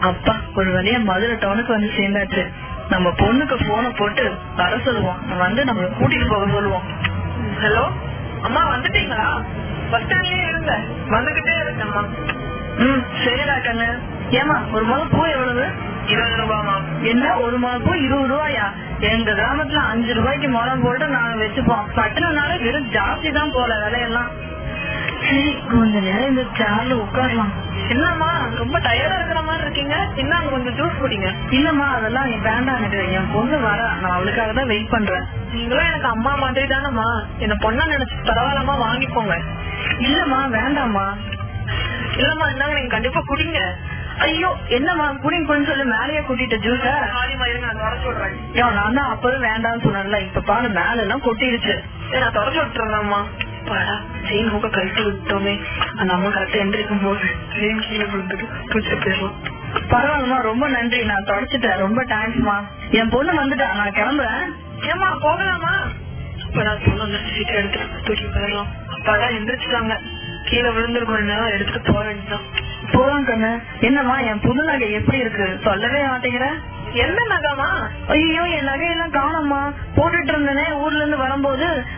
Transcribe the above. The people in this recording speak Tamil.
அப்பா ஒரு வழியா மதுரை டவுனுக்கு வந்து சேர்ந்தாச்சு நம்ம பொண்ணுக்கு போனை போட்டு வர சொல்லுவோம் வந்து நம்மள கூட்டிட்டு போக சொல்லுவோம் ஹலோ அம்மா வந்துட்டீங்களா பஸ் ஸ்டாண்ட்லயே இருங்க வந்துகிட்டே இருக்கேம்மா ம் சரிடா கண்ணு ஏமா ஒரு முளை பூ எவ்வளவு இருபது ரூபாமா என்ன ஒரு முளை பூ இருபது ரூபாயா எங்க கிராமத்துல அஞ்சு ரூபாய்க்கு முளம் போட்டு நாங்க வச்சுப்போம் பட்டணம்னால வெறும் ஜாஸ்தி தான் போல விலையெல்லாம் சரி கொஞ்ச நேரம் இந்த சேர்ல உட்காரலாம் என்னம்மா ரொம்ப டயர்டா இருக்கிற மாதிரி இருக்கீங்க என்ன கொஞ்சம் ஜூஸ் குடிங்க இல்லம்மா அதெல்லாம் நீ வேண்டாம் எனக்கு என் பொண்ணு வர நான் அவளுக்காக தான் வெயிட் பண்றேன் நீங்களும் எனக்கு அம்மா மாதிரி தானம்மா என்ன பொண்ணா நினைச்சு பரவாயில்லமா வாங்கிக்கோங்க இல்லம்மா வேண்டாம்மா இல்லம்மா இந்தாங்க நீங்க கண்டிப்பா குடிங்க ஐயோ என்னம்மா குடிங்க கொஞ்சம் சொல்லி மேலேயே கூட்டிட்ட ஜூஸ சாரிம்மா இருங்க நான் தொடச்சு விடுறேன் ஐயோ நான் தான் அப்பவே வேண்டாம்னு சொன்னேன்ல இப்ப பாரு மேல எல்லாம் கொட்டிடுச்சு சரி, நான் தொடச்சு விட்டுறேன்மா பாடா செயின் ஹூக்க கழட்டி விட்டோமே அந்த அம்மா கரெக்டா எந்திரிக்கும் போது செயின் கீழே விழுந்துட்டு பூச்சி போயிடலாம் பரவாயில்லம்மா ரொம்ப நன்றி நான் தொடச்சிட்டேன் ரொம்ப தேங்க்ஸ்மா என் பொண்ணு வந்துட்டா நான் கிளம்புறேன் ஏமா போகலாமா அப்ப நான் பொண்ணு சீட்டை எடுத்துட்டு தூக்கி போயிடலாம் அப்பாதான் எந்திரிச்சிட்டாங்க கீழே விழுந்திருக்கும் நேரம் எடுத்துட்டு போக வேண்டியதான் போலாம் கண்ணு என்னம்மா என் புது நகை எப்படி இருக்கு சொல்லவே மாட்டேங்கிற என்ன நகமா ஐயோ என் நகையெல்லாம் காணோம்மா போட்டுட்டு இருந்தேனே ஊர்ல இருந்து வரும்போது